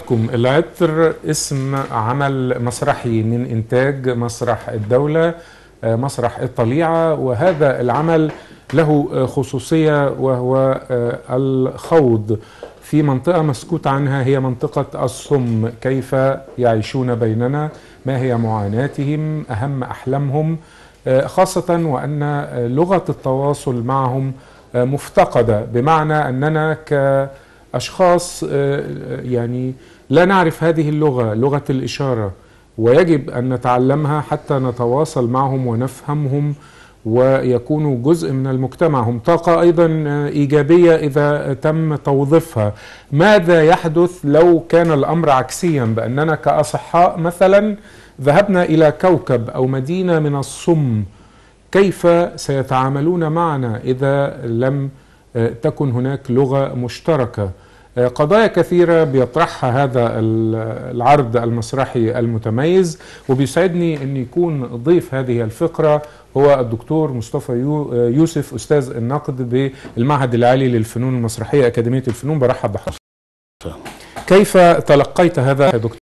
حضراتكم العطر اسم عمل مسرحي من إنتاج مسرح الدولة آه، مسرح الطليعة وهذا العمل له آه، خصوصية وهو آه، الخوض في منطقة مسكوت عنها هي منطقة الصم كيف يعيشون بيننا ما هي معاناتهم أهم أحلامهم آه، خاصة وأن آه، لغة التواصل معهم آه، مفتقدة بمعنى أننا كأشخاص آه، يعني لا نعرف هذه اللغة لغة الإشارة ويجب أن نتعلمها حتى نتواصل معهم ونفهمهم ويكونوا جزء من المجتمع هم طاقة أيضا آه، إيجابية إذا تم توظيفها ماذا يحدث لو كان الأمر عكسيا بأننا كأصحاء مثلا ذهبنا إلى كوكب أو مدينة من الصم كيف سيتعاملون معنا إذا لم آه، تكن هناك لغة مشتركة آه، قضايا كثيرة بيطرحها هذا ال- العرض المسرحي المتميز وبيسعدني أن يكون ضيف هذه الفقرة هو الدكتور مصطفى يو- آه، يوسف أستاذ النقد بالمعهد العالي للفنون المسرحية أكاديمية الفنون برحب بحضرتك كيف تلقيت هذا يا دكتور؟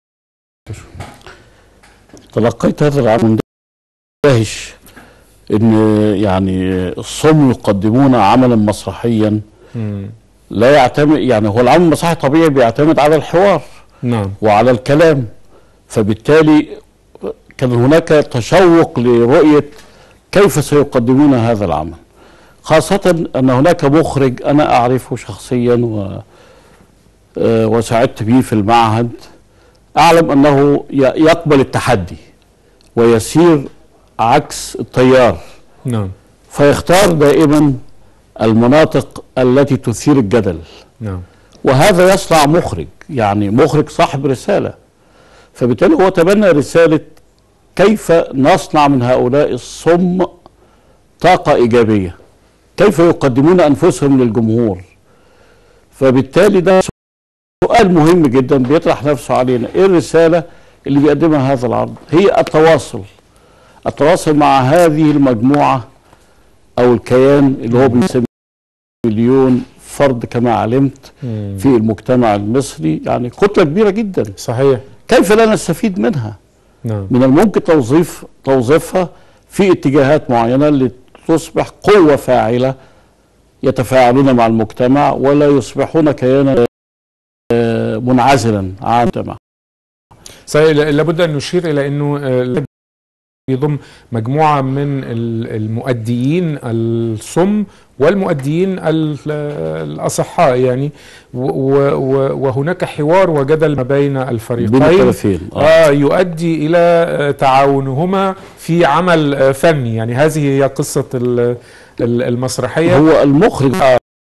تلقيت هذا العمل مندهش ان يعني الصم يقدمون عملا مسرحيا مم. لا يعتمد يعني هو العمل المسرحي طبيعي بيعتمد على الحوار نعم وعلى الكلام فبالتالي كان هناك تشوق لرؤية كيف سيقدمون هذا العمل خاصة أن هناك مخرج أنا أعرفه شخصيا و آه، وسعدت به في المعهد أعلم أنه ي- يقبل التحدي ويسير عكس التيار نعم فيختار دائما المناطق التي تثير الجدل نعم وهذا يصنع مخرج يعني مخرج صاحب رسالة فبالتالي هو تبنى رسالة كيف نصنع من هؤلاء الصم طاقة إيجابية كيف يقدمون أنفسهم للجمهور فبالتالي ده سؤال مهم جدا بيطرح نفسه علينا إيه الرسالة اللي بيقدمها هذا العرض هي التواصل التواصل مع هذه المجموعة أو الكيان اللي هو بيسمى مليون فرد كما علمت مم. في المجتمع المصري يعني كتلة كبيرة جدا صحيح كيف لا نستفيد منها نعم من الممكن توظيف توظيفها في اتجاهات معينة لتصبح قوة فاعلة يتفاعلون مع المجتمع ولا يصبحون كيانا آه، منعزلا عن المجتمع صحيح ل- لابد ان نشير الى انه آه، يضم مجموعه من ال- المؤديين الصم والمؤديين ال- الاصحاء يعني و- و- و- وهناك حوار وجدل ما بين بين الفريقين الطرفين آه. آه يؤدي الى آه، تعاونهما في عمل آه، فني يعني هذه هي قصه ال- ال- المسرحيه هو المخرج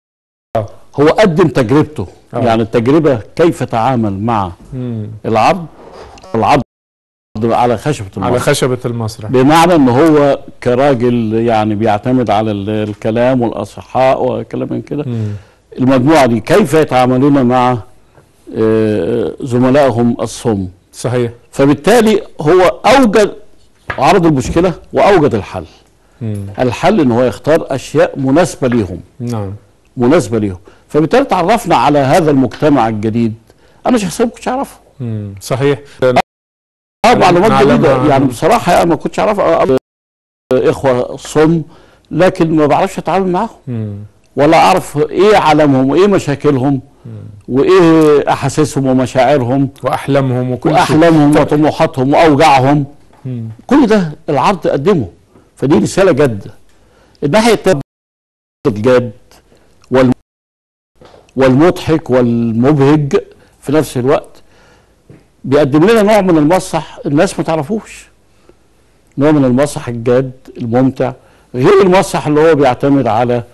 هو قدم تجربته آه. يعني التجربة كيف تعامل مع مم. العرض العرض على خشبة على المسرح خشبه المسرح بمعنى ان هو كراجل يعني بيعتمد على ال- الكلام والاصحاء وكلام من كده مم. المجموعه دي كيف يتعاملون مع آه، زملائهم الصم صحيح فبالتالي هو اوجد عرض المشكله واوجد الحل مم. الحل ان هو يختار اشياء مناسبه ليهم نعم مناسبه ليهم فبالتالي تعرفنا على هذا المجتمع الجديد انا شخصيا ما كنتش اعرفه مم. صحيح اه معلومات معلومة- جديده يعني بصراحه يعني ما كنتش اعرفها آه، اخوه صم لكن ما بعرفش اتعامل معاهم مم. ولا اعرف ايه عالمهم وايه مشاكلهم وايه احاسيسهم ومشاعرهم واحلامهم وكل شيء واحلامهم وطموحاتهم واوجاعهم مم. كل ده العرض قدمه فدي رساله جاده الناحيه التانيه الجاد وال والمضحك والمبهج في نفس الوقت بيقدم لنا نوع من المسرح الناس ما تعرفوش نوع من المسرح الجاد الممتع غير المسرح اللي هو بيعتمد على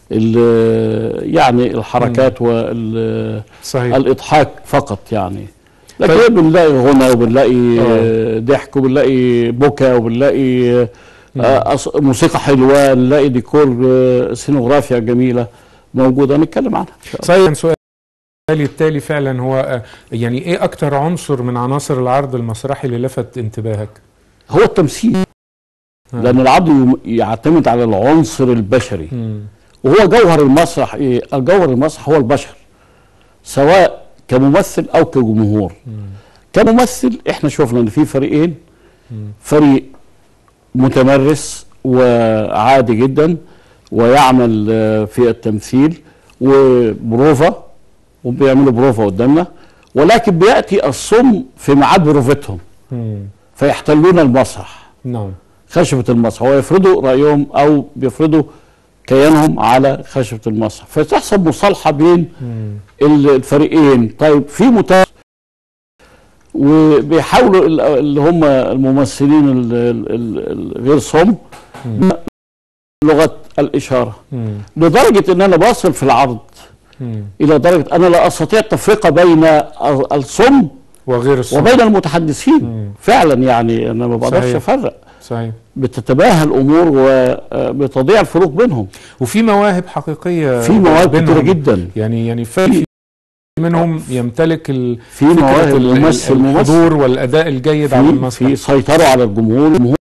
ال- يعني الحركات وال صحيح الاضحاك فقط يعني طيب. لكن بنلاقي غنى وبنلاقي آه. آه، ضحك وبنلاقي بكا وبنلاقي آه، أص- موسيقى حلوه نلاقي ديكور آه، سينوغرافيا جميله موجوده نتكلم عنها إن شاء الله. صحيح سؤالي التالي فعلا هو آه، يعني ايه اكتر عنصر من عناصر العرض المسرحي اللي لفت انتباهك هو التمثيل لان العرض يم- يعتمد على العنصر البشري مم. وهو جوهر المسرح ايه الجوهر المسرح هو البشر سواء كممثل او كجمهور مم. كممثل احنا شفنا ان في فريقين مم. فريق متمرس وعادي جدا ويعمل آه، في التمثيل وبروفا وبيعملوا بروفا قدامنا ولكن بياتي الصم في ميعاد بروفتهم مم. فيحتلون المسرح نعم خشبه المسرح ويفرضوا رايهم او بيفرضوا كيانهم على خشبه المسرح فتحصل مصالحه بين مم. ال- الفريقين طيب في متابعة وبيحاولوا ال- اللي هم الممثلين ال- ال- ال- الغير صم مم. لغه الاشاره مم. لدرجه ان انا بصل في العرض مم. الى درجه انا لا استطيع التفرقه بين ال- الصم وغير الصوت وبين المتحدثين مم. فعلا يعني انا ما بقدرش صحيح. افرق صحيح بتتباهى الامور وبتضيع الفروق بينهم وفي مواهب حقيقيه في مواهب بينهم. كتيره جدا يعني يعني في منهم يمتلك ال- في فكرة مواهب ال- ال- ممثل ممثل الحضور والاداء الجيد على في المسرح في سيطرة على الجمهور الجمهور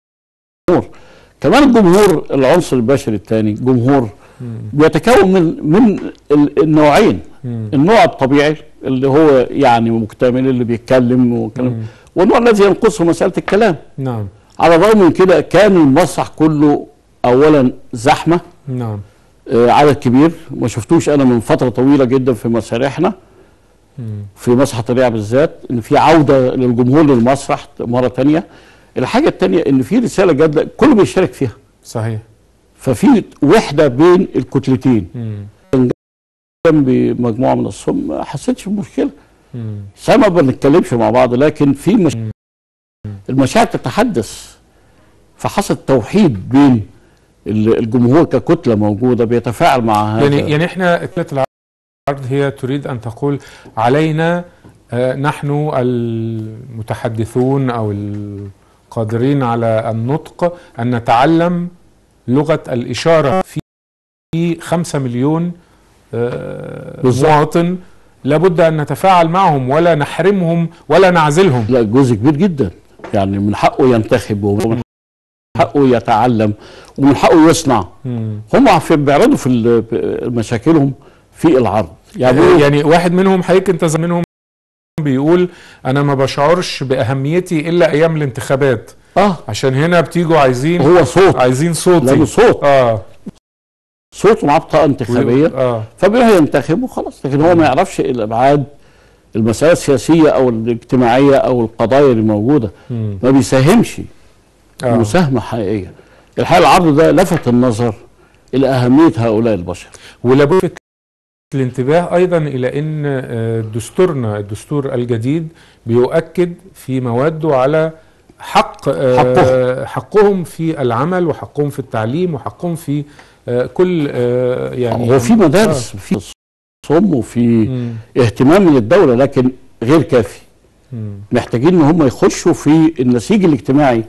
كمان الجمهور العنصر البشري الثاني جمهور مم. بيتكون من من ال- النوعين مم. النوع الطبيعي اللي هو يعني مكتمل اللي بيتكلم وكلام مم. والنوع الذي ينقصه مسألة الكلام نعم على الرغم من كده كان المسرح كله أولا زحمة نعم آه، عدد كبير ما شفتوش أنا من فترة طويلة جدا في مسارحنا مم. في مسرح الطبيعة بالذات ان في عودة للجمهور للمسرح مرة تانية الحاجة التانية ان في رسالة جادة كله بيشارك فيها صحيح ففي وحدة بين الكتلتين مم. جنبي مجموعة من الصم ما حسيتش بمشكلة مم. صحيح ما بنتكلمش مع بعض لكن في مش... مم. المشاعر تتحدث فحصل توحيد بين ال- الجمهور ككتلة موجودة بيتفاعل مع هذا يعني يعني احنا كتلة العرض هي تريد ان تقول علينا آه، نحن المتحدثون او القادرين على النطق ان نتعلم لغة الاشارة في خمسة مليون آه، بالظبط. مواطن لابد ان نتفاعل معهم ولا نحرمهم ولا نعزلهم لا جزء كبير جدا يعني من حقه ينتخب ومن حقه يتعلم ومن حقه يصنع مم. هم عارفين بيعرضوا في ال- مشاكلهم في العرض يعني يعني, يعني واحد منهم حضرتك انت زي منهم بيقول انا ما بشعرش باهميتي الا ايام الانتخابات اه عشان هنا بتيجوا عايزين هو صوت عايزين لانه صوتي صوت اه صوت معاه بطاقه انتخابيه اه فبيروح ينتخب وخلاص لكن هو ما يعرفش الابعاد المسائل السياسيه او الاجتماعيه او القضايا اللي موجوده مم. ما بيساهمش آه. مساهمه حقيقيه الحقيقه العرض ده لفت النظر الى اهميه هؤلاء البشر ولابد الانتباه ايضا الى ان آه، دستورنا الدستور الجديد بيؤكد في مواده على حق آه، حقهم في العمل وحقهم في التعليم وحقهم في آه، كل آه، يعني هو في مدارس في صم وفي مم. اهتمام من الدوله لكن غير كافي مم. محتاجين ان هم يخشوا في النسيج الاجتماعي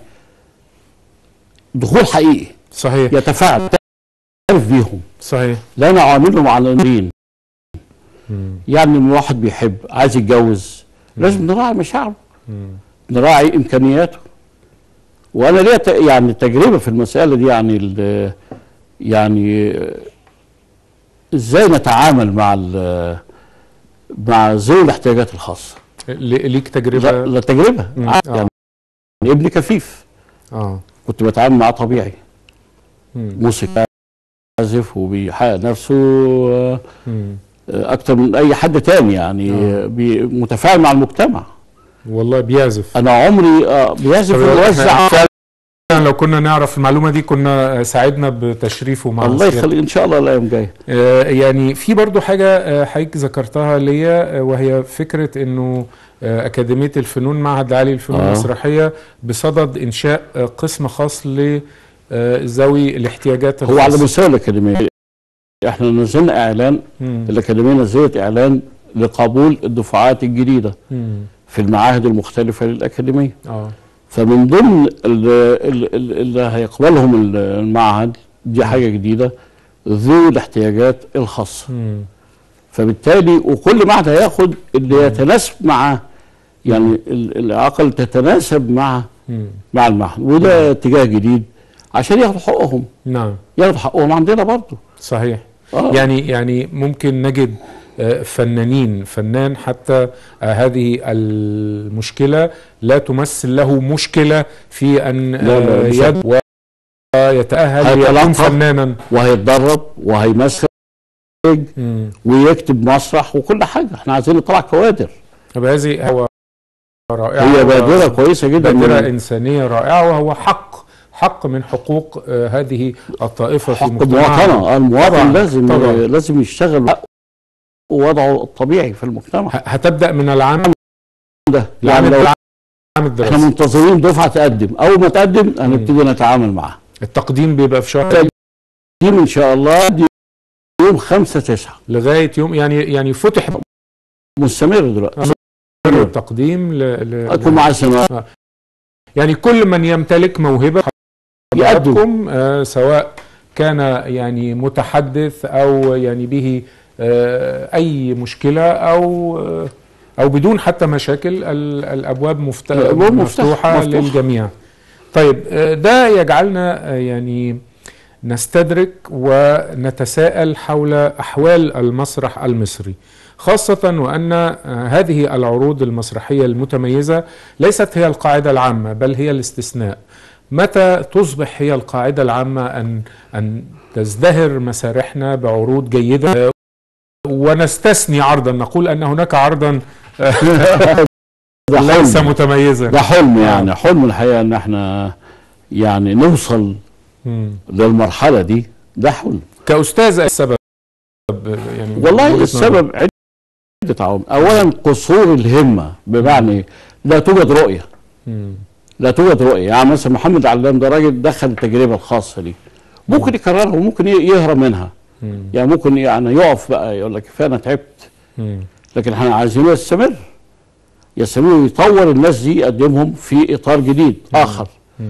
دخول حقيقي صحيح يتفاعل تعرف بيهم صحيح لا نعاملهم على الدين مم. يعني لما واحد بيحب عايز يتجوز لازم نراعي مشاعره مم. نراعي امكانياته وانا ليا ت- يعني تجربه في المساله دي يعني ال- يعني ازاي نتعامل مع ال- مع ذوي الاحتياجات الخاصه ل- ليك لا, تجربه لا تجربه مم. يعني آه. ابني كفيف اه كنت بتعامل معاه طبيعي مم. موسيقى يعزف وبيحقق نفسه آه، مم. آه، اكتر من اي حد تاني يعني آه. آه، بي- متفاعل مع المجتمع والله بيعزف انا عمري آه، بيعزف طب ويوزع إحنا فعلاً لو كنا نعرف المعلومه دي كنا ساعدنا بتشريفه مع الله سيادتك. يخليك ان شاء الله الايام جايه آه، يعني في برضو حاجة آه، حضرتك ذكرتها ليا آه، وهي فكرة انه آه، أكاديمية الفنون معهد العالي للفنون آه. المسرحية بصدد إنشاء آه، قسم خاص لذوي الاحتياجات هو على الخاصة. مستوى الاكاديميه احنا نزلنا اعلان مم. الاكاديميه نزلت اعلان لقبول الدفعات الجديده مم. في المعاهد المختلفه للاكاديميه اه فمن ضمن ال- ال- ال- اللي هيقبلهم ال- المعهد دي حاجه جديده ذوي الاحتياجات الخاصه مم. فبالتالي وكل معهد هياخد اللي يتناسب معاه يعني ال- الاعاقه اللي تتناسب مع مم. مع المعهد وده اتجاه جديد عشان ياخدوا حقوقهم نعم ياخدوا حقهم عندنا برضه صحيح آه. يعني يعني ممكن نجد آه، فنانين فنان حتى آه، هذه المشكلة لا تمثل له مشكلة في أن لا، لا، آه، مش يد ويتأهل هيتلقى. ليكون فنانا وهيتدرب وهيمثل مم. ويكتب مسرح وكل حاجه احنا عايزين نطلع كوادر طب هذه هو رائعة هي بادره كويسه جدا بادرة من إنسانية رائعة وهو حق حق من حقوق آه، هذه الطائفة في حق مجتمعنا المواطنه المواطن طبعاً، لازم طبعاً. لازم يشتغل ووضعه الطبيعي في المجتمع ه- هتبدأ من العام ده العام يعني لو العام احنا الدراسي منتظرين دفعه تقدم اول ما تقدم هنبتدي نتعامل معاها التقديم بيبقى في شهر دي ان شاء الله دي يوم 5 9 لغاية يوم يعني يعني فتح مستمر دلوقتي التقديم ل... ل... اكون معاه سنه يعني كل من يمتلك موهبة يقدم. حضراتكم آه سواء كان يعني متحدث أو يعني به آه أي مشكلة أو آه أو بدون حتى مشاكل ال- الأبواب مفت... الأبواب مفتوحة- مفتوحة مفتوحة. للجميع طيب آه ده يجعلنا آه يعني نستدرك ونتساءل حول أحوال المسرح المصري خاصة وأن آه، هذه العروض المسرحية المتميزة ليست هي القاعدة العامة بل هي الاستثناء متى تصبح هي القاعدة العامة أن أن تزدهر مسارحنا بعروض جيدة آه، ونستثني عرضا نقول أن هناك عرضا ده ليس حلم متميزا ده حلم يعني حلم الحقيقه ان احنا يعني نوصل مم. للمرحله دي ده حلم كأستاذ السبب يعني والله وجهة نظر. السبب عده عوامل اولا قصور الهمه بمعنى لا توجد رؤيه مم. لا توجد رؤيه يعني مثلا محمد علام ده راجل دخل التجربه الخاصه دي ممكن يكررها وممكن ي- يهرب منها مم. يعني ممكن يعني يقف بقى يقول لك كفايه انا تعبت مم. لكن احنا عايزينه يستمر يستمر ويطور الناس دي يقدمهم في اطار جديد اخر مم.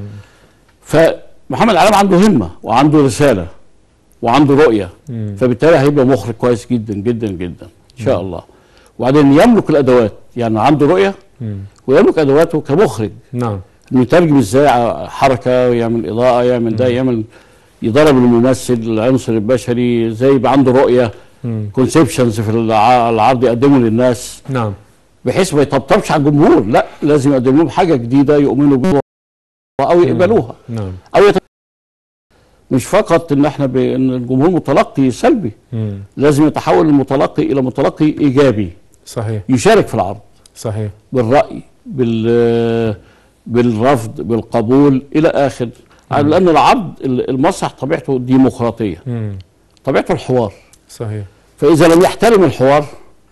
فمحمد علام عنده همه وعنده رساله وعنده رؤيه مم. فبالتالي هيبقى مخرج كويس جدا جدا جدا ان شاء الله وبعدين يملك الادوات يعني عنده رؤيه مم. ويملك ادواته كمخرج نعم انه يترجم ازاي ع- حركه ويعمل اضاءه يعمل ده يعمل يضرب الممثل العنصر البشري ازاي يبقى عنده رؤيه مم. كونسبشنز في الع- العرض يقدمه للناس نعم بحيث ما يطبطبش على الجمهور لا لازم يقدم لهم حاجه جديده يؤمنوا بيها او يقبلوها نعم او يت... مش فقط ان احنا ب... ان الجمهور متلقي سلبي مم. لازم يتحول المتلقي الى متلقي ايجابي صحيح يشارك في العرض صحيح بالراي بال بالرفض بالقبول الى اخر لان العرض المسرح طبيعته ديمقراطيه مم. طبيعته الحوار صحيح فاذا لم يحترم الحوار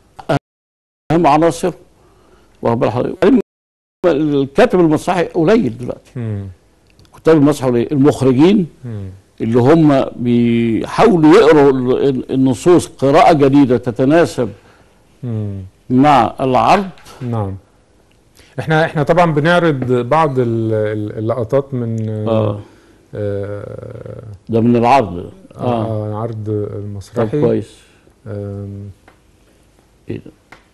اهم عناصر واخد بال حضرتك؟ بعدين الكاتب المسرحي قليل دلوقتي مم. كتاب المسرح قليل المخرجين مم. اللي هم بيحاولوا يقروا ال- النصوص قراءة جديدة تتناسب مم. مع العرض نعم احنا احنا طبعا بنعرض بعض ال- ال- اللقطات من آه. آه ده من العرض اه آه عرض طب المسرحي كويس آم، إيه ده؟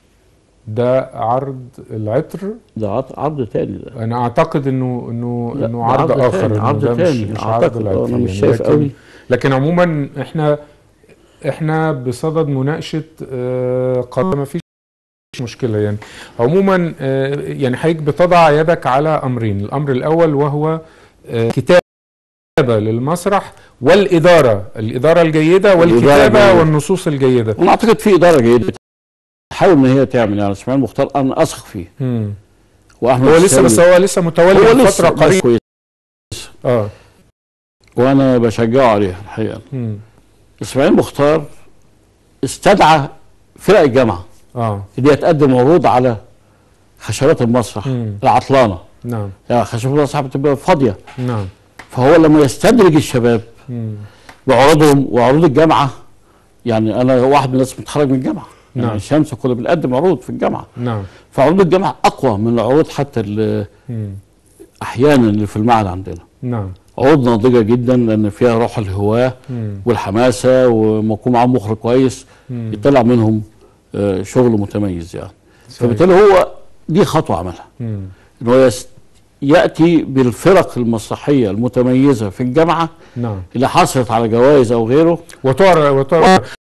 ده عرض العطر ده عرض, عرض تاني ده انا اعتقد انه انه لا، انه ده عرض عرض اخر تاني، إنه عرض ده مش, تاني، مش عرض أعتقد، العطر أنا مش يعني شايف لكن قوي. لكن عموما احنا احنا بصدد مناقشه آه قد ما فيش مشكله يعني عموما آه يعني حضرتك بتضع يدك على امرين الامر الاول وهو آه كتابه للمسرح والاداره الاداره الجيده والكتابه الجيدة. والنصوص الجيده انا اعتقد في اداره جيده تحاول ان هي تعمل يعني اسماعيل مختار انا اثق فيه مم. واحمد هو لسه السامي- بس هو لسه متولي هو من لسه فتره ناس قريبه كويس اه وانا بشجعه عليها الحقيقه مم. اسماعيل مختار استدعى فرق الجامعه اه اللي هي تقدم عروض على خشبات المسرح مم. العطلانه نعم يعني خشبات المسرح بتبقى فاضيه نعم فهو لما يستدرج الشباب مم. بعروضهم وعروض الجامعه يعني انا واحد من الناس متخرج من الجامعه نعم. يعني الشمس كنا بنقدم عروض في الجامعه نعم فعروض الجامعه اقوى من العروض حتى اللي مم. احيانا اللي في المعهد عندنا نعم عروض ناضجه جدا لان فيها روح الهواه مم. والحماسه وما يكون معاهم مخرج كويس مم. يطلع منهم آه، شغل متميز يعني صحيح. فبالتالي هو دي خطوه عملها مم. ان هو يس- ياتي بالفرق المسرحيه المتميزه في الجامعه نعم اللي حصلت على جوائز او غيره وتعرض وتعرض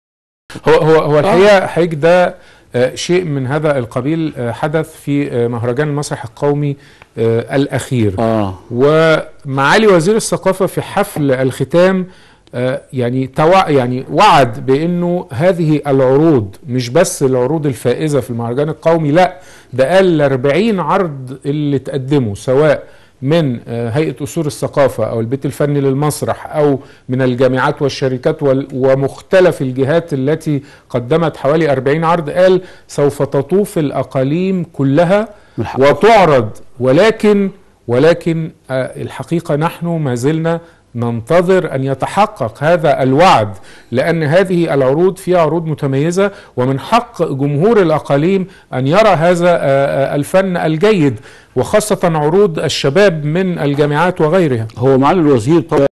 هو هو هو الحقيقه حضرتك ده آه، شيء من هذا القبيل آه، حدث في آه، مهرجان المسرح القومي آه، الاخير اه ومعالي وزير الثقافه في حفل الختام آه، يعني توع يعني وعد بانه هذه العروض مش بس العروض الفائزه في المهرجان القومي لا ده قال ال 40 عرض اللي تقدموا سواء من آه، هيئه اصول الثقافه او البيت الفني للمسرح او من الجامعات والشركات وال- ومختلف الجهات التي قدمت حوالي 40 عرض قال سوف تطوف الاقاليم كلها من حق- وتعرض ولكن ولكن آه، الحقيقه نحن ما زلنا ننتظر ان يتحقق هذا الوعد لان هذه العروض فيها عروض متميزه ومن حق جمهور الاقاليم ان يرى هذا آه، آه، الفن الجيد وخاصه عروض الشباب من الجامعات وغيرها هو معالي الوزير طبعا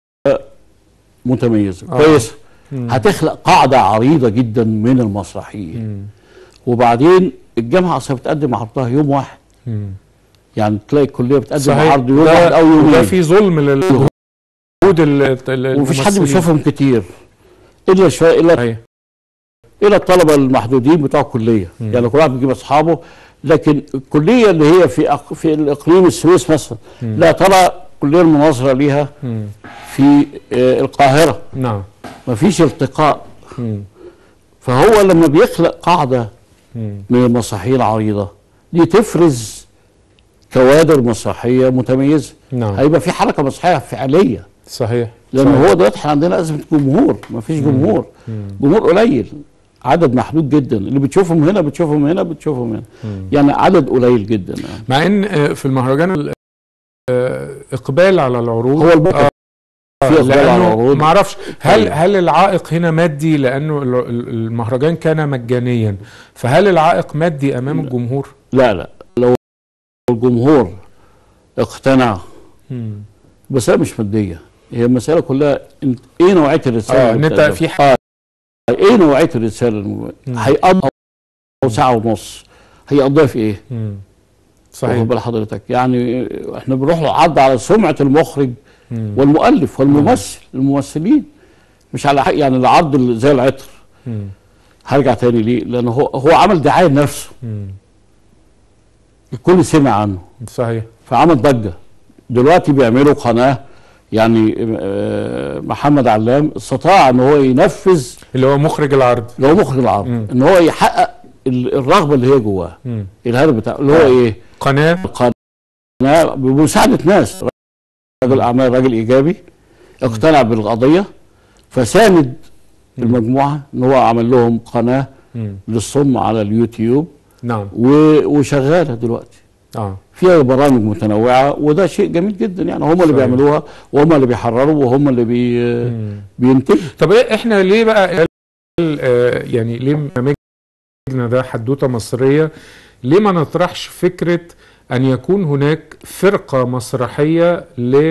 متميزه آه. كويس مم. هتخلق قاعده عريضه جدا من المسرحيين مم. وبعدين الجامعه اصلا بتقدم عرضها يوم واحد مم. يعني تلاقي الكليه بتقدم صحيح عرض يوم واحد ده, او ده يومين في ظلم للجهود ال- ومفيش حد الممثلين. بيشوفهم كتير الا شويه الا صحيح. الى الطلبه المحدودين بتوع الكليه مم. يعني كل واحد بيجيب اصحابه لكن الكليه اللي هي في أق... في الاقليم السويس مثلا مم. لا ترى الكليه المناظره ليها مم. في آه، القاهره نعم مفيش التقاء مم. فهو لما بيخلق قاعده مم. من المسرحيه العريضه دي تفرز كوادر مسرحيه متميزه نعم هيبقى في حركه مسرحيه فعليه صحيح لان صحيح. هو دلوقتي احنا عندنا ازمه جمهور مفيش جمهور مم. جمهور قليل عدد محدود جدا اللي بتشوفهم هنا بتشوفهم هنا بتشوفهم هنا مم. يعني عدد قليل جدا يعني. مع ان آه، في المهرجان ال- آه، اقبال على العروض هو البكر آه، في إقبال على لانه العروض. ما اعرفش هل أيوة. هل العائق هنا مادي لانه ال- ال- المهرجان كان مجانيا فهل العائق مادي امام لا. الجمهور لا لا لو الجمهور اقتنع مم. مسألة مش مادية هي المسألة كلها انت ايه نوعية الرسالة اه اللي ان انت بتقدمها؟ في ح- آه. ايه نوعية الرسالة الم- مم. هيقضي أو ساعة ونص هيقضيها في ايه؟ مم. واخد صحيح بال حضرتك يعني احنا بنروح له عرض على سمعة المخرج مم. والمؤلف والممثل الممثلين مش على حق يعني العرض اللي زي العطر مم. هرجع تاني ليه؟ لان هو هو عمل دعاية لنفسه مم. الكل سمع عنه صحيح فعمل ضجه دلوقتي بيعملوا قناه يعني آه، محمد علام استطاع ان هو ينفذ اللي هو مخرج العرض اللي هو مخرج العرض مم. ان هو يحقق ال- الرغبه اللي هي جواه مم. الهدف بتاعه اللي هو ايه؟ قناه قناه بمساعده ناس رجل اعمال راجل ايجابي اقتنع بالقضيه فساند المجموعه ان هو عمل لهم قناه مم. للصم على اليوتيوب نعم و- وشغاله دلوقتي اه فيها برامج متنوعه وده شيء جميل جدا يعني هم اللي صحيح. بيعملوها وهم اللي بيحرروا وهم اللي بي مم. بينتجوا طب ايه احنا ليه بقى آه، يعني ليه برنامجنا ده حدوته مصريه ليه ما نطرحش فكره ان يكون هناك فرقه مسرحيه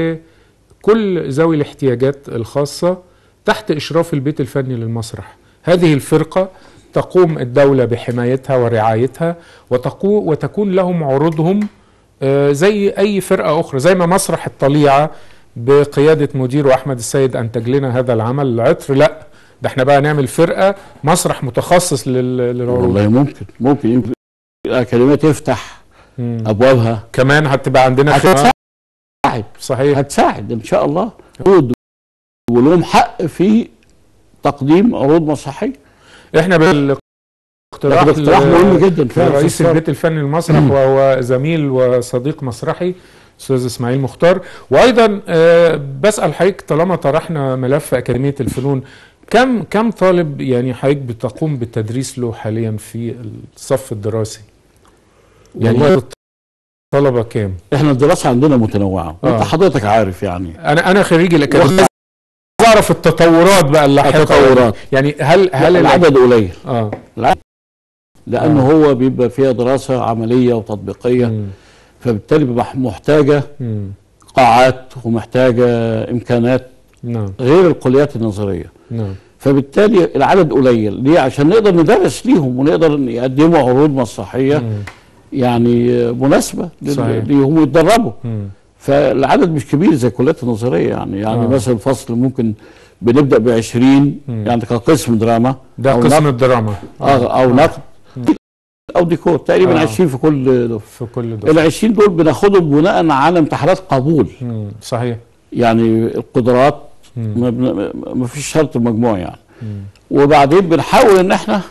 لكل ذوي الاحتياجات الخاصه تحت اشراف البيت الفني للمسرح هذه الفرقه تقوم الدوله بحمايتها ورعايتها وتقو وتكون لهم عروضهم آه، زي اي فرقه اخرى زي ما مسرح الطليعه بقياده مديره احمد السيد انتج لنا هذا العمل العطر لا ده احنا بقى نعمل فرقه مسرح متخصص لل- للعروض والله ممكن ممكن يمكن الاكاديميه تفتح مم. ابوابها كمان هتبقى عندنا خدمه هتساعد صحيح هتساعد ان شاء الله عروض ولهم حق في تقديم عروض مسرحيه احنا بالاقتراح لكن اقتراح ل- مهم جدا فعلا في رئيس الصرف. البيت الفني المسرح وهو زميل وصديق مسرحي استاذ اسماعيل مختار وايضا آه، بسال حضرتك طالما طرحنا ملف اكاديميه الفنون كم كم طالب يعني حضرتك بتقوم بالتدريس له حاليا في الصف الدراسي؟ يعني والله الطلبه كام؟ احنا الدراسه عندنا متنوعه آه. وانت حضرتك عارف يعني انا انا خريج الاكاديميه اعرف التطورات بقى اللاحقه التطورات. يعني هل هل هل العدد العدد قليل اه لانه آه. هو بيبقى فيها دراسه عمليه وتطبيقيه مم. فبالتالي بيبقى محتاجه مم. قاعات ومحتاجه امكانات نعم غير الكليات النظريه نعم فبالتالي العدد قليل ليه عشان نقدر ندرس ليهم ونقدر يقدموا عروض مسرحيه مم. يعني مناسبه لل- صحيح. ليهم يتدربوا مم. فالعدد مش كبير زي الكليات النظريه يعني يعني آه. مثلا الفصل ممكن بنبدا ب 20 مم. يعني كقسم دراما ده أو قسم نقد الدراما او, أو نقد او ديكور تقريبا آه. 20 في كل دفعه في كل ال دفعة 20 دول بناخدهم بناء على امتحانات قبول مم. صحيح يعني القدرات مم. ما, بن- ما فيش شرط مجموع يعني مم. وبعدين بنحاول ان احنا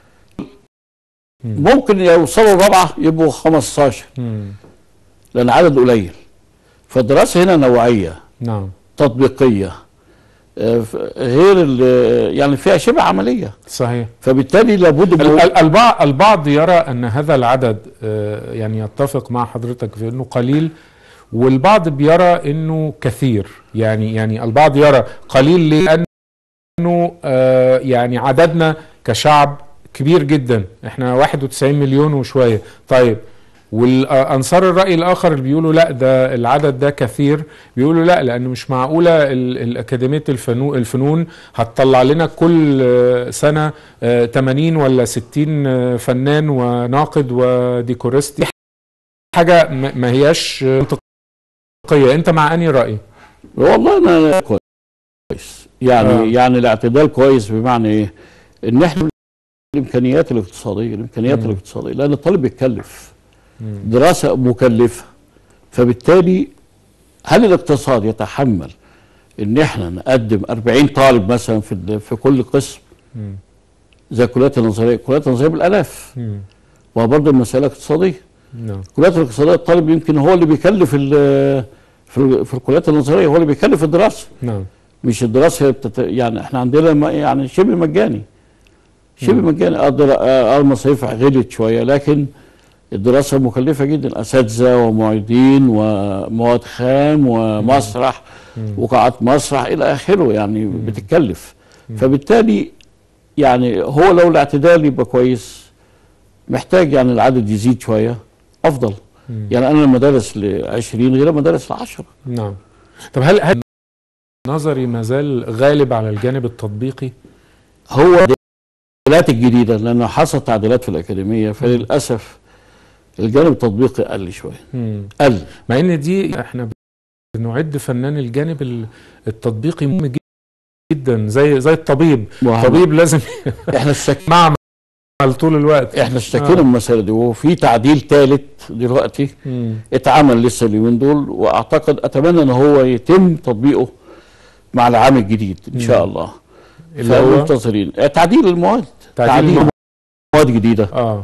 مم. ممكن يوصلوا الرابعه يبقوا 15 مم. لان عدد قليل فالدراسه هنا نوعيه نعم تطبيقيه آه، ف- غير ال- يعني فيها شبه عمليه صحيح فبالتالي لابد ال- من ال- البعض البعض يرى ان هذا العدد آه، يعني يتفق مع حضرتك في انه قليل والبعض بيرى انه كثير يعني يعني البعض يرى قليل لانه آه، يعني عددنا كشعب كبير جدا احنا 91 مليون وشويه طيب والانصار الراي الاخر اللي بيقولوا لا ده العدد ده كثير بيقولوا لا لانه مش معقوله ال- الاكاديميه الفنو الفنون هتطلع لنا كل آه، سنه آه، 80 ولا 60 آه، فنان وناقد وديكوريست دي حاجه ما ما هياش منطقيه انت مع انهي راي والله انا كويس يعني آه. آه. يعني الاعتدال كويس بمعنى ايه ان احنا الامكانيات الاقتصاديه الامكانيات مم. الاقتصاديه لان الطالب بيتكلف مم. دراسه مكلفه فبالتالي هل الاقتصاد يتحمل ان احنا نقدم 40 طالب مثلا في ال- في كل قسم مم. زي الكليات النظريه الكليات النظريه بالالاف مم. وبرضه المساله اقتصاديه نعم الكليات الاقتصاديه الطالب يمكن هو اللي بيكلف ال- في ال- في الكليات النظريه هو اللي بيكلف الدراسه نعم مش الدراسه هي بتت... يعني احنا عندنا ما- يعني شبه مجاني شبه مم. مجاني اه الدرا- آه، المصاريف غلت شويه لكن الدراسه مكلفه جدا اساتذه ومعيدين ومواد خام ومسرح مم. وقاعات مسرح الى اخره يعني بتتكلف مم. فبالتالي يعني هو لو الاعتدال يبقى كويس محتاج يعني العدد يزيد شويه افضل مم. يعني انا المدارس ل 20 غير المدارس ل 10 نعم طب هل هل نظري ما زال غالب على الجانب التطبيقي هو التعديلات الجديده لانه حصل تعديلات في الاكاديميه فللاسف الجانب التطبيقي قل شويه مم. قل مع ان دي احنا بنعد فنان الجانب ال- التطبيقي مهم جدا زي زي الطبيب وهم- الطبيب لازم احنا اشتك... معمل طول الوقت احنا اشتكينا من المساله دي وفي تعديل ثالث دلوقتي مم. اتعمل لسه اليومين دول واعتقد اتمنى ان هو يتم تطبيقه مع العام الجديد ان شاء مم. الله اللي هو فمنتظرين آه، تعديل المواد تعديل المواد. مواد جديده اه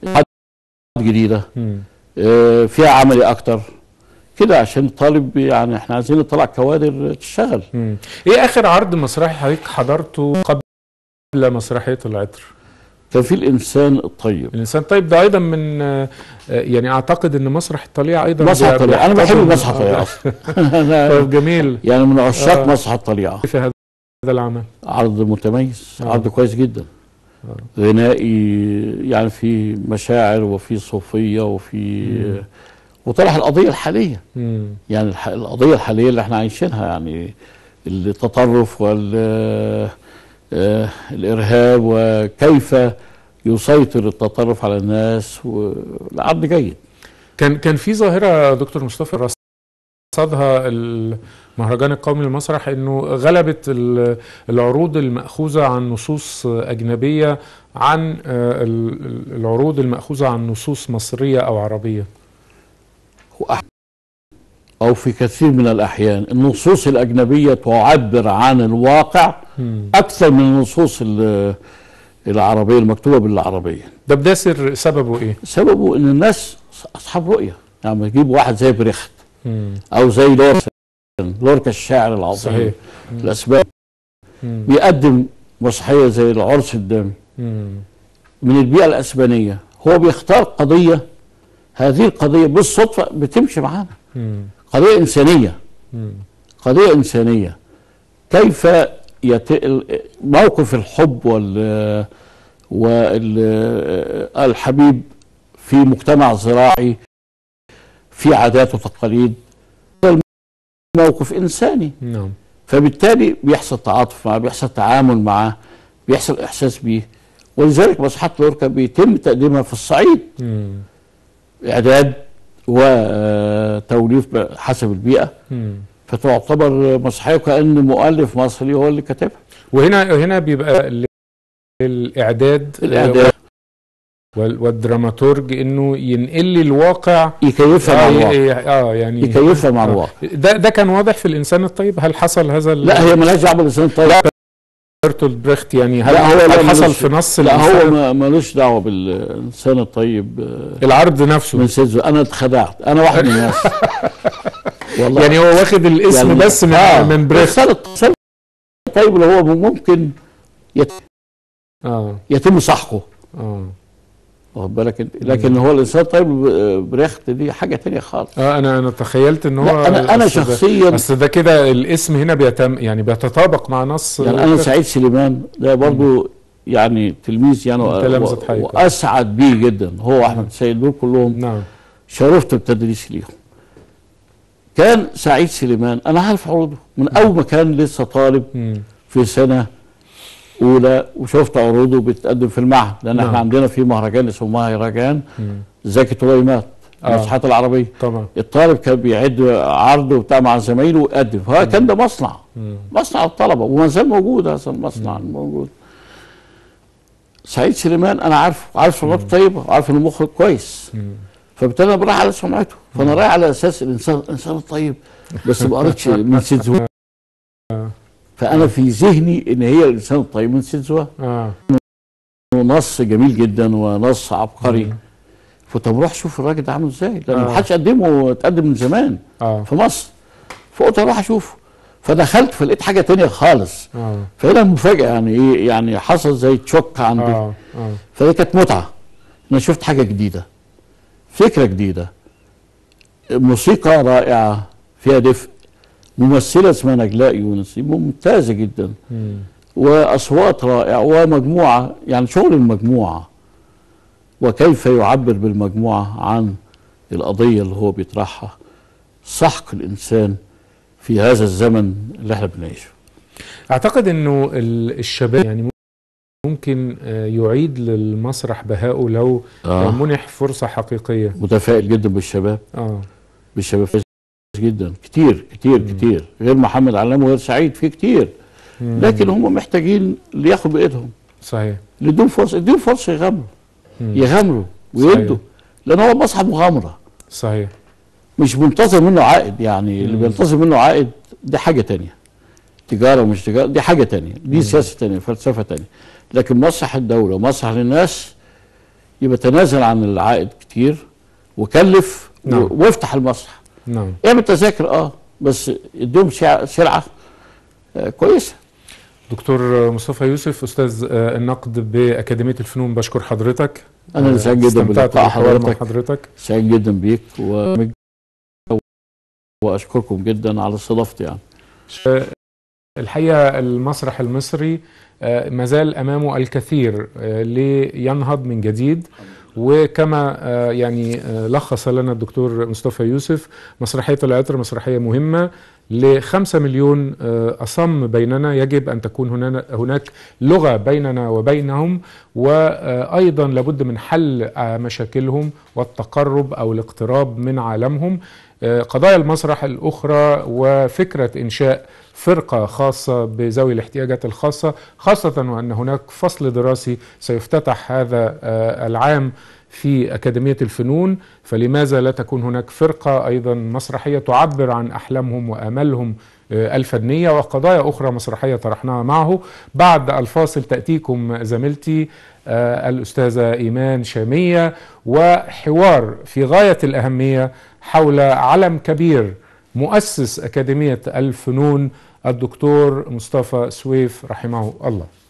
جديده مم. آه، فيها عملي اكتر كده عشان الطالب يعني احنا عايزين نطلع كوادر تشتغل مم. ايه اخر عرض مسرحي حضرتك حضرته قبل مسرحيه العطر كان في الانسان الطيب الانسان طيب ده ايضا من آه، آه، يعني اعتقد ان مسرح الطليعه ايضا مسرح بي- الطليعه انا بحب بيحتضن- مسرح الطليعه اصلا أنا طيب جميل يعني من عشاق آه. مسرح الطليعه في هذا هذا العمل عرض متميز آه. عرض كويس جدا آه. غنائي يعني في مشاعر وفي صوفيه وفي وطرح القضيه الحاليه مم. يعني الح- القضيه الحاليه اللي احنا عايشينها يعني التطرف وال آه، الارهاب وكيف يسيطر التطرف على الناس والعرض جيد كان كان في ظاهره دكتور مصطفى رصدها المهرجان القومي للمسرح انه غلبت ال- العروض الماخوذه عن نصوص اجنبيه عن آه، ال- ال- العروض الماخوذه عن نصوص مصريه او عربيه وأح- أو في كثير من الأحيان النصوص الأجنبية تعبر عن الواقع مم. أكثر من النصوص ال- العربية المكتوبة بالعربية ده بده سر سببه ايه؟ سببه أن الناس أصحاب رؤية يعني يجيب واحد زي بريخت مم. أو زي لوركا لوركا الشاعر العظيم صحيح الأسباب مم. بيقدم مسرحية زي العرس الدامي مم. من البيئة الأسبانية هو بيختار قضية هذه القضية بالصدفة بتمشي معانا مم. قضية إنسانية مم. قضية إنسانية كيف يت... ال- موقف الحب وال والحبيب في مجتمع زراعي في عادات وتقاليد هذا موقف إنساني نعم فبالتالي بيحصل تعاطف معاه بيحصل تعامل معاه بيحصل إحساس بيه ولذلك مسرحيات لوركا بيتم تقديمها في الصعيد مم. إعداد وتوليف حسب البيئة مم. فتعتبر مسرحيه كان مؤلف مصري هو اللي كاتبها وهنا هنا بيبقى ال- الاعداد الاعداد وال- والدراماتورج انه ينقل لي الواقع يكيفها مع اه الواقع ي- اه يعني يكيفها مع آه. الواقع ده ده كان واضح في الانسان الطيب هل حصل هذا ال- لا هي مالهاش دعوه بالانسان الطيب برتولد بريخت يعني هل لا، هو لا هل حصل ملوش- في نص لا هو الإنسان ما- ملوش دعوه بالانسان الطيب آه، العرض نفسه من سيدزو انا اتخدعت انا واحد من الناس والله يعني هو واخد الاسم يعني- بس من آه، من بريخت الإنسان الإنسان الطيب اللي هو ممكن يت- اه يتم سحقه اه واخد بالك انت لكن هو الانسان الطيب ب- بريخت دي حاجه تانية خالص اه انا انا تخيلت ان هو لا انا انا أصل ده- شخصيا اصل ده كده الاسم هنا بيتم يعني بيتطابق مع نص يعني انا سعيد سليمان ده برضو يعني تلميذ يعني و- تلامذة و- حيكة. واسعد بيه جدا هو واحمد السيد دول كلهم نعم شرفت بتدريسي ليهم كان سعيد سليمان انا عارف عروضه من اول ما كان لسه طالب مم. في سنه اولى وشفت عروضه بتقدم في المعهد لان نعم. احنا عندنا في مهرجان اسمه مهرجان مم. زكي طليمات آه. المسرحيات العربيه طبعا الطالب كان بيعد عرضه بتاع مع زمايله ويقدم فهو كان ده مصنع مم. مصنع الطلبه وما زال موجود هذا المصنع موجود سعيد سليمان انا عارفه عارف سمعته طيبه وعارف انه مخرج كويس مم. فبالتالي انا برايح على سمعته فانا رايح على اساس الانسان الانسان الطيب بس ما قريتش من سيدزوا فانا في ذهني ان هي الانسان الطيب من سيدزوا اه نص جميل جدا ونص عبقري مم. فطب روح شوف الراجل ده عامل ازاي لان آه. ما حدش قدمه اتقدم من زمان اه في مصر فقلت اروح اشوفه فدخلت فلقيت حاجه تانية خالص اه فهنا المفاجاه يعني ايه يعني حصل زي تشوك عندي اه اه فدي كانت متعه انا شفت حاجه جديده فكره جديده موسيقى رائعه فيها دفء ممثله اسمها نجلاء يونس ممتازه جدا مم. واصوات رائعه ومجموعه يعني شغل المجموعه وكيف يعبر بالمجموعه عن القضيه اللي هو بيطرحها سحق الانسان في هذا الزمن اللي احنا بنعيشه اعتقد انه ال- الشباب يعني ممكن آه، يعيد للمسرح بهائه لو آه. منح فرصة حقيقية متفائل جدا بالشباب اه بالشباب جدا كتير كتير مم. كتير غير محمد علام وغير سعيد في كتير مم. لكن هم محتاجين اللي ياخد بايدهم صحيح اللي يديهم فرصه يديهم فرصه يغامروا مم. يغامروا صحيح. ويدوا لان هو مسرح مغامره صحيح مش منتظر منه عائد يعني اللي مم. بينتظر منه عائد دي حاجه تانية تجاره ومش تجاره دي حاجه تانية دي سياسه تانية فلسفه تانية لكن مسرح الدوله مسرح للناس يبقى تنازل عن العائد كتير وكلف نعم. و- وافتح المسرح نعم اعمل تذاكر اه بس اديهم سلعه سلعه آه كويسه دكتور مصطفى يوسف استاذ آه، النقد باكاديميه الفنون بشكر حضرتك انا اللي آه، سعيد جدا استمتعت بلقاء بالحوار مع حضرتك حضرتك سعيد جدا بيك و... واشكركم جدا على استضافتي يعني آه، الحقيقه المسرح المصري آه، مازال امامه الكثير آه، لينهض من جديد وكما آه، يعني آه، لخص لنا الدكتور مصطفى يوسف مسرحيه العطر مسرحيه مهمه لخمسة مليون آه، أصم بيننا يجب أن تكون هنا هناك لغة بيننا وبينهم وأيضا لابد من حل آه، مشاكلهم والتقرب أو الاقتراب من عالمهم آه، قضايا المسرح الأخرى وفكرة إنشاء فرقة خاصة بذوي الاحتياجات الخاصة خاصة وأن هناك فصل دراسي سيفتتح هذا آه، العام في أكاديمية الفنون فلماذا لا تكون هناك فرقة أيضا مسرحية تعبر عن أحلامهم وآمالهم آه، الفنية وقضايا أخرى مسرحية طرحناها معه بعد الفاصل تأتيكم زميلتي آه، الأستاذة إيمان شامية وحوار في غاية الأهمية حول علم كبير مؤسس أكاديمية الفنون الدكتور مصطفى سويف رحمه الله